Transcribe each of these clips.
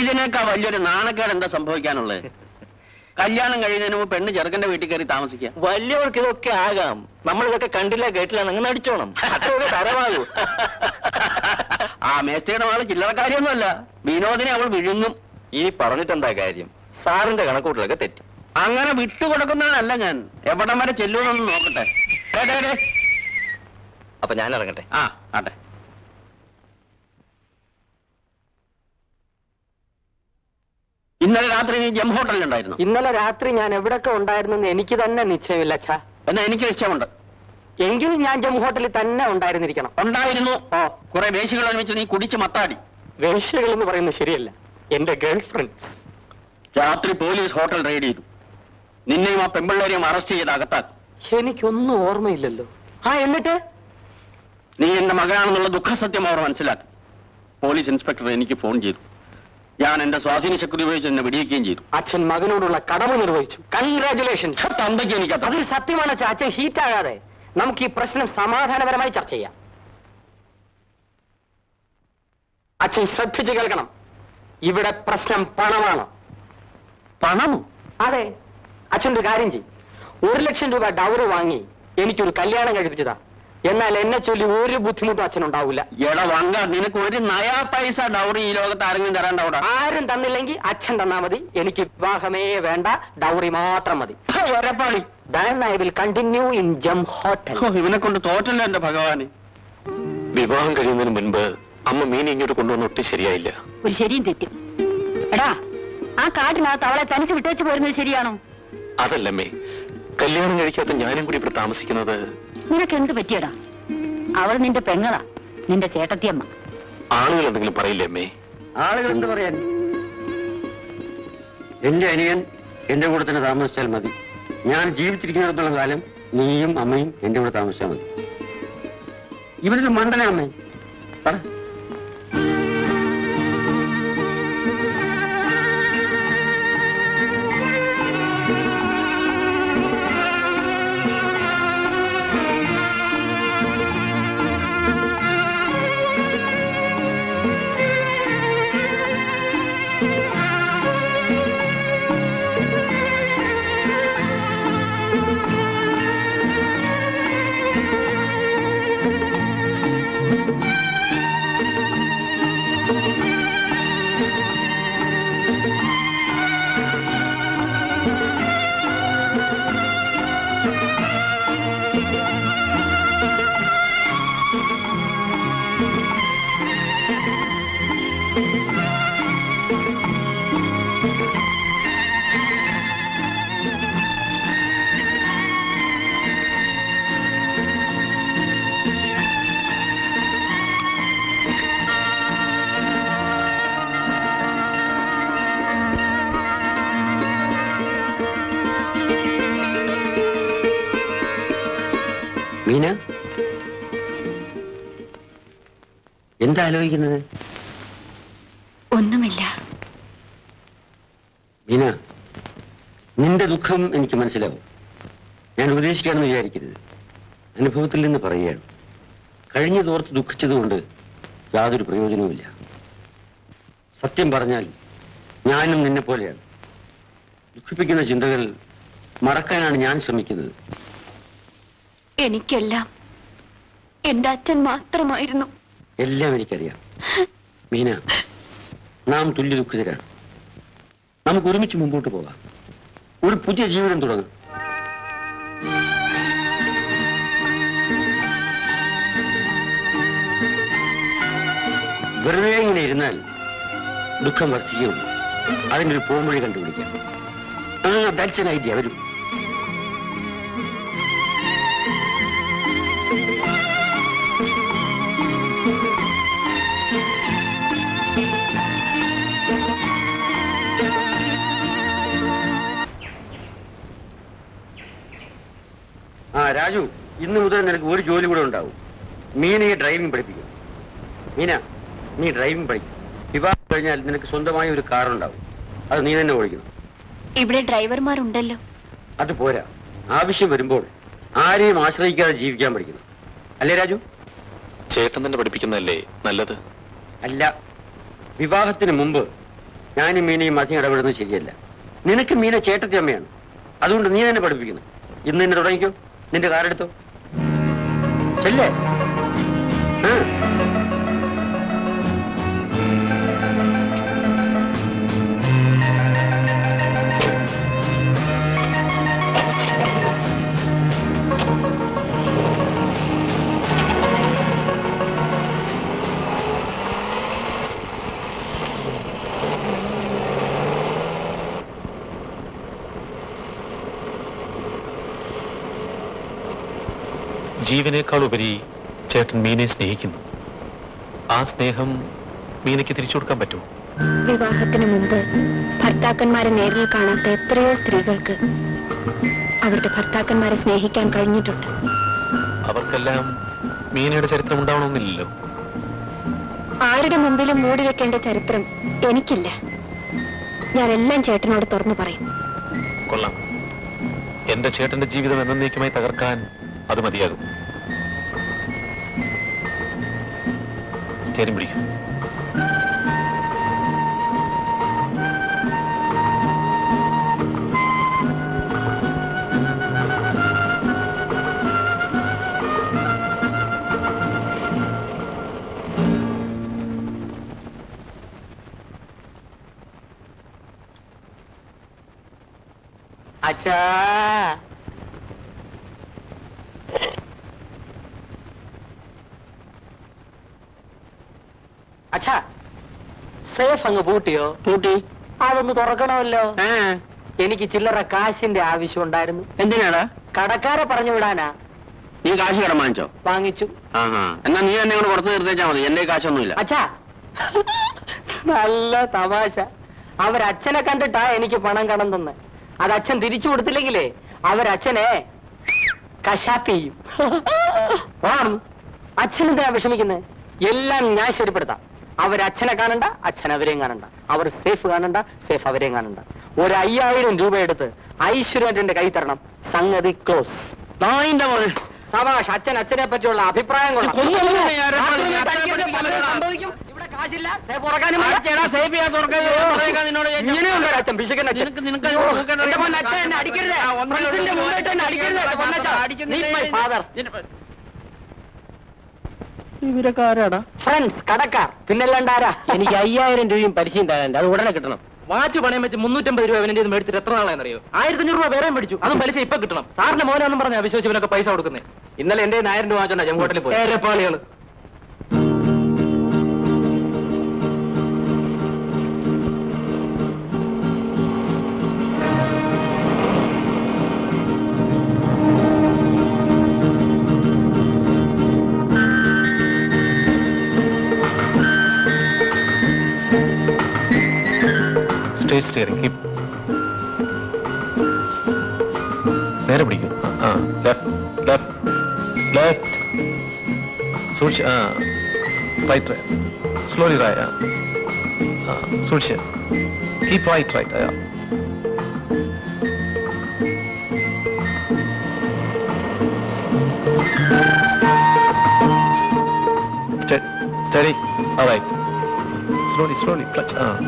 ഇതിനേക്കാൾ വലിയൊരു നാണക്കേട് എന്താ സംഭവിക്കാനുള്ളത് കല്യാണം കഴിയുന്നതിന് മുമ്പ് പെണ്ണ് ചെറുക്കന്റെ വീട്ടിൽ കയറി താമസിക്കുക വലിയവർക്ക് ഇതൊക്കെ ആകാം നമ്മൾ ഇതൊക്കെ കണ്ടില്ല കേട്ടില്ല അങ്ങനെ അടിച്ചോണം അത്രയൊക്കെ തരവാകൂ ആ മേസ്റ്റയുടെ മകള് ചില്ലറക്കാരിയൊന്നുമല്ല വിനോദിനെ അവൾ വിഴുങ്ങും ഇനി പറഞ്ഞിട്ടെന്താ കാര്യം സാറിന്റെ കണക്കൂട്ടിലൊക്കെ തെറ്റി അങ്ങനെ വിട്ടുകൊടുക്കുന്നവനല്ല ഞാൻ എവിടം വരെ ചെല്ലുമെന്നൊന്ന് നോക്കട്ടെ ഡേ, ഡേ, ഡേ. അപ്പൊ ഞാൻ ഇറങ്ങട്ടെ ആ ആട്ടെ ഇന്നലെ രാത്രി നീ ജം ഹോട്ടലിലുണ്ടായിരുന്നു ഇന്നലെ രാത്രി ഞാൻ എവിടൊക്കെ ഉണ്ടായിരുന്നെന്ന് എനിക്ക് തന്നെ നിശ്ചയമില്ല അച്ഛാ എന്നാ എനിക്ക് ഇഷ്ടമുണ്ട് എങ്കിലും ഞാൻ ജം ഹോട്ടലിൽ തന്നെ ഉണ്ടായിരുന്നിരിക്കണം ഉണ്ടായിരുന്നു ഓ കുറെ വേശികൾ ഒരുമിച്ച് നീ കുടിച്ച് മത്താടി വേശ്യകൾ എന്ന് പറയുന്നത് ശരിയല്ല എന്റെ ഗേൾ ഫ്രണ്ട്സ് രാത്രി പോലീസ് ഹോട്ടൽ റെയ്ഡ് ചെയ്തു നിന്നെയും ആ പെമ്പിള്ളേരെയും അറസ്റ്റ് ചെയ്ത് അകത്താക്കും എനിക്കൊന്നും ഓർമ്മയില്ലല്ലോ ആ എന്നിട്ട് നീ എന്റെ മകനാണെന്നുള്ള ദുഃഖസത്യം അവർ മനസ്സിലാക്കി പോലീസ് ഇൻസ്പെക്ടർ എനിക്ക് ഫോൺ ചെയ്തു ഞാൻ എന്റെ സ്വാധീന ശക്തി ഉപയോഗിച്ച് എന്നെ വെടിവെക്കുകയും ചെയ്തു അച്ഛൻ മകനോടുള്ള കടമ നിർവഹിച്ചു കൺഗ്രാചുലേഷൻ തന്തയ്ക്ക് എനിക്കത് അതൊരു സത്യമാണ് അച്ഛാ അച്ഛൻ ഹീറ്റ് ആകാതെ നമുക്ക് ഈ പ്രശ്നം സമാധാനപരമായി ചർച്ച ചെയ്യാം അച്ഛൻ ശ്രദ്ധിച്ചു കേൾക്കണം ഇവിടെ പ്രശ്നം പണമാണ് പണമോ അതെ അച്ഛൻ ഒരു കാര്യം ചെയ്യും ഒരു ലക്ഷം രൂപ ഡൗറ് വാങ്ങി എനിക്കൊരു കല്യാണം കഴിപ്പിച്ചതാ എന്നാൽ എന്നെ ചൊല്ലി ഒരു ബുദ്ധിമുട്ടും അച്ഛനുണ്ടാവില്ല എടാ വങ്ക നിനക്ക് ഒരു നയാ പൈസ ഡൗറി ഈ ലോകത്ത് ആരെങ്കിലും തരാണ്ടവിടെ ആരും തന്നില്ലെങ്കിൽ അച്ഛൻ തന്നാ മതി എനിക്ക് വിവാഹമേ വേണ്ട ഡൗറി മാത്രം മതി ഒരപ്പാളി Then I will continue in Gem Hotel. ഇവനെ കൊണ്ട് തോറ്റല്ലോ എന്റെ ഭഗവാന് വിവാഹം കഴിയുന്നതിന് മുൻപ് അമ്മ മീനെ ഇങ്ങോട്ട് കൊണ്ടുവന്ന ഒട്ടും ശരിയായില്ല ഒരു ശരിയും തെറ്റും എടാ ആ കാട്ടിനകത്ത് അവളെ തനിച്ച് വിട്ടേച്ച് പോരുന്നത് ശരിയാണോ അതല്ലമ്മേ കല്യാണം കഴിക്കാത്ത ഞാനും കൂടി ഇവിടെ താമസിക്കുന്നത് നിനക്ക് എന്ത് പറ്റിയടാ അവൾ നിന്റെ പെങ്ങളാ നിന്റെ ചേട്ടത്തിയമ്മ ആളുകൾ എന്തെങ്കിലും പറയില്ലേ അമ്മേ ആളുകൾ എന്ത് പറയാൻ എന്റെ അനിയൻ എന്റെ കൂടെ തന്നെ താമസിച്ചാൽ മതി ഞാൻ ജീവിച്ചിരിക്കുന്നിടത്തോളം കാലം നീയും അമ്മയും എന്റെ കൂടെ താമസിച്ചാൽ മതി ഇവരൊരു മണ്ടന അമ്മേ പറ മീന എന്താ ആലോചിക്കുന്നത് ഒന്നുമില്ല മീന നിന്റെ ദുഃഖം എനിക്ക് മനസ്സിലാവും ഞാൻ ഉപദേശിക്കാണെന്ന് വിചാരിക്കരുത് അനുഭവത്തിൽ നിന്ന് പറയുകയാണ് കഴിഞ്ഞതോർത്ത് ദുഃഖിച്ചതുകൊണ്ട് യാതൊരു പ്രയോജനവുമില്ല സത്യം പറഞ്ഞാൽ ഞാനും നിന്നെ പോലെയാണ് ദുഃഖിപ്പിക്കുന്ന ചിന്തകൾ മറക്കാനാണ് ഞാൻ ശ്രമിക്കുന്നത് എനിക്കെല്ലാം എന്റെ അച്ഛൻ മാത്രമായിരുന്നു എല്ലാം എനിക്കറിയാം മീന നാം തുല്യ ദുഃഖിതരാണ് നമുക്ക് ഒരുമിച്ച് മുമ്പോട്ട് പോകാം ഒരു പുതിയ ജീവിതം തുടങ്ങാം വെറുതെ ഇങ്ങനെ ഇരുന്നാൽ ദുഃഖം വർദ്ധിക്കുകയുള്ളൂ അതിൻ്റെ ഒരു പോംവഴി കണ്ടുപിടിക്കാം ദാറ്റ്സ് എൻ ഐഡിയ വരും ആ രാജു ഇന്ന് മുതൽ നിനക്ക് ഒരു ജോലി കൂടെ ഉണ്ടാവും മീനയെ ഡ്രൈവിംഗ് പഠിപ്പിക്കും മീന നീ ഡ്രൈവിംഗ് പഠിക്കും വിവാഹം കഴിഞ്ഞാൽ നിനക്ക് സ്വന്തമായി ഒരു കാർ ഉണ്ടാവും അത് നീ തന്നെ ഓടിക്കണം ഇവിടെ ഡ്രൈവർമാരുണ്ടല്ലോ അത് പോരാ ആവശ്യം വരുമ്പോൾ ആരെയും ആശ്രയിക്കാതെ ജീവിക്കാൻ പഠിക്കണം അല്ലേ രാജു ചേട്ടൻ തന്നെ പഠിപ്പിക്കുന്നതല്ലേ നല്ലത് അല്ല വിവാഹത്തിന് മുമ്പ് ഞാനും മീനയും മതിയും ഇടപെടുന്നത് ശരിയല്ല നിനക്ക് മീന ചേട്ടത്തി അമ്മയാണ് അതുകൊണ്ട് നീ തന്നെ പഠിപ്പിക്കുന്നു ഇന്ന് തന്നെ തുടങ്ങിക്കോ നിന്റെ കാറെടുത്തോ ചെല്ലേ ആ ജീവനേക്കാൾ ഉപരി ചേട്ടൻ മീനെ സ്നേഹിക്കുന്നു ആ സ്നേഹം മീനയ്ക്ക് തിരിച്ചു കൊടുക്കാൻ പറ്റുമോ വിവാഹത്തിന് മുമ്പ് ഭർത്താക്കന്മാരെ നേരിൽ കാണാത്ത എത്രയോ സ്ത്രീകൾക്ക് അവരുടെ ഭർത്താക്കന്മാരെ സ്നേഹിക്കാൻ കഴിഞ്ഞിട്ടുണ്ട് അവർക്കെല്ലാം മീനയുടെ ചരിത്രം ഉണ്ടാവണമെന്നില്ലല്ലോ ആരുടെ മുമ്പിലും മൂടി വെക്കേണ്ട ചരിത്രം എനിക്കില്ല ഞാൻ എല്ലാം ചേട്ടനോട് തുറന്നു പറയും കൊള്ളാം എന്റെ ചേട്ടന്റെ ജീവിതം എന്നേക്കുമായി തകർക്കാൻ അത് മതിയാകും സ്റ്റേരിംഗ് പിടിക്കും അച്ഛാ അച്ഛാ സേഫ് അങ്ങ് പൂട്ടിയോ പൂട്ടി അതൊന്ന് തുറക്കണമല്ലോ ആ എനിക്ക് ചില്ലറ കാശിന്റെ ആവശ്യം ഉണ്ടായിരുന്നു എന്തിനാടാ കടക്കാരെ പറഞ്ഞു വിടാനാ നീ കാശ് കടം വാങ്ങിച്ചോ വാങ്ങിച്ചു ആഹാ എന്നാ നീ എന്നെ കൂടെ പുറത്ത് നിർത്തിച്ചാ മതി എന്റെ കാശൊന്നുമില്ല അച്ഛാ നല്ല തമാശ അവരച്ഛനെ കണ്ടിട്ടാ എനിക്ക് പണം കടം തന്നെ അത് അച്ഛൻ തിരിച്ചു കൊടുത്തില്ലെങ്കിലേ അവരച്ഛനെ കശാപ്പ് ചെയ്യും ഓണം അച്ഛനെന്തിനാ വിഷമിക്കുന്നത് എല്ലാം ഞാൻ ശരിപ്പെടുത്താം അവരച്ഛനെ കാണണ്ട അച്ഛൻ അവരെയും കാണണ്ട അവർ സേഫ് കാണണ്ട സേഫ് അവരെയും കാണണ്ട ഒരു അയ്യായിരം രൂപ എടുത്ത് ഐശ്വര്യന്റെ കൈ തരണം സംഗതി ക്ലോസ് നായിന്റെ മോനെ സഭാഷ് അച്ഛൻ അച്ഛനെ പറ്റിയുള്ള അഭിപ്രായം കൊള്ളാം. കൊന്നൊന്നും ഞാൻ ആരെ രാത്രി പറഞ്ഞു? തനിക്കൊരു അച്ഛനെ പറ്റി പലതും സംഭവിക്കും. ഇവിടെ കാശില്ല സേഫ് ഉറക്കാനും വയ്യ. ആർക്കേടാ സേഫ് ചെയ്യാൻ തുറക്കാൻ പറയാൻ നിന്നോട് ഞാൻ- ഇങ്ങനെയുണ്ടോ ഒരു അച്ഛൻ പിശുക്കൻ അച്ഛൻ? നിനക്ക് നിനക്ക് അയ്യോ, നിനക്ക് എന്റെ മോൻ അച്ഛൻ എന്നെ അടിക്കരുത്. ആ, ഒന്നേ ഉള്ളൂ. ഫ്രണ്ട്സിന്റെ മുമ്പിലിട്ട് എന്നെ അടിക്കരുത്. പൊന്നച്ഛാ, meet my father. ഇവരൊക്കെ ഫ്രണ്ട്സ് കടക്കാർ പിന്നല്ലാണ്ടാരാ എനിക്ക് അയ്യായിരം രൂപയും പലിശയും തരാനുണ്ട് അത് ഉടനെ കിട്ടണം വാച്ച് പണയം വെച്ച് മുന്നൂറ്റമ്പത് രൂപ അവനെ മേടിച്ചിട്ട് എത്ര നാളായെന്നറിയോ ആയിരത്തി അഞ്ഞൂറ് രൂപ വേറെ മേടിച്ചു അതും പലിശ ഇപ്പൊ കിട്ടണം സാറിന്റെ മോനാന്നും പറഞ്ഞാ വിശ്വസിവനൊക്കെ പൈസ കൊടുക്കുന്നത് ഇന്നലെ എന്റെ ആയിരം രൂപ വാങ്ങിച്ചോണ്ടാ ജംകോട്ടിൽ പോയി ഏരപ്പാളികള് സ്ട്രേറ്റ് സ്റ്റിയറിംഗ് കീപ് നേരെ പിടിക്കും ആ ലെഫ്റ്റ് ലെഫ്റ്റ് ലെഫ്റ്റ് സൂക്ഷിച്ച് ആ റൈറ്റ് സ്ലോലി റൈ ആ സൂക്ഷിച്ച് കീപ് റൈറ്റ് റൈറ്റ് ആ Steady. All right. Slowly, slowly. Clutch. Ah.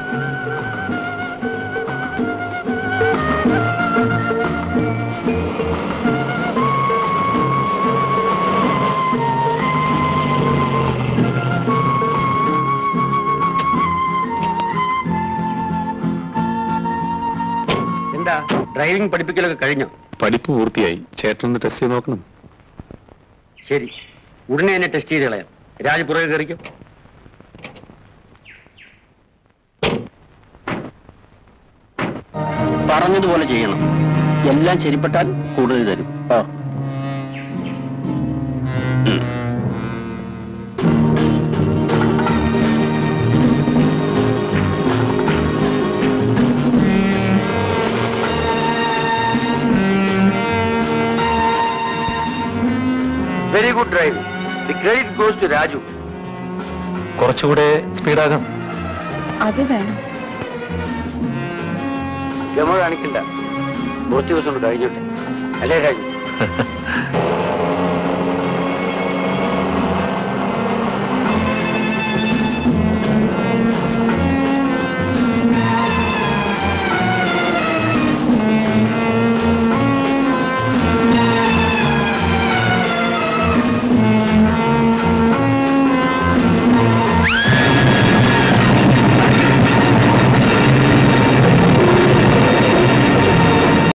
എന്താ ഡ്രൈവിംഗ് പഠിപ്പിക്കലൊക്കെ കഴിഞ്ഞോ പഠിപ്പ് പൂർത്തിയായി ചേട്ടനൊന്ന് ടെസ്റ്റ് ചെയ്ത് നോക്കണം ശരി ഉടനെ എന്നെ ടെസ്റ്റ് ചെയ്ത് കളയാം രാജ് പുറകെ കയറിക്കോ പറഞ്ഞതുപോലെ ചെയ്യണം എല്ലാം ശരിപ്പെട്ടാൽ കൂടുതൽ തരും ആ very good driving the credit goes to Raju കുറച്ചുകൂടെ സ്പീഡാകാം അത് വേണം ഗമ കാണിക്കണ്ട കുറച്ച് ദിവസം കൊണ്ട് കഴിഞ്ഞോട്ടെ അല്ലേ രാജു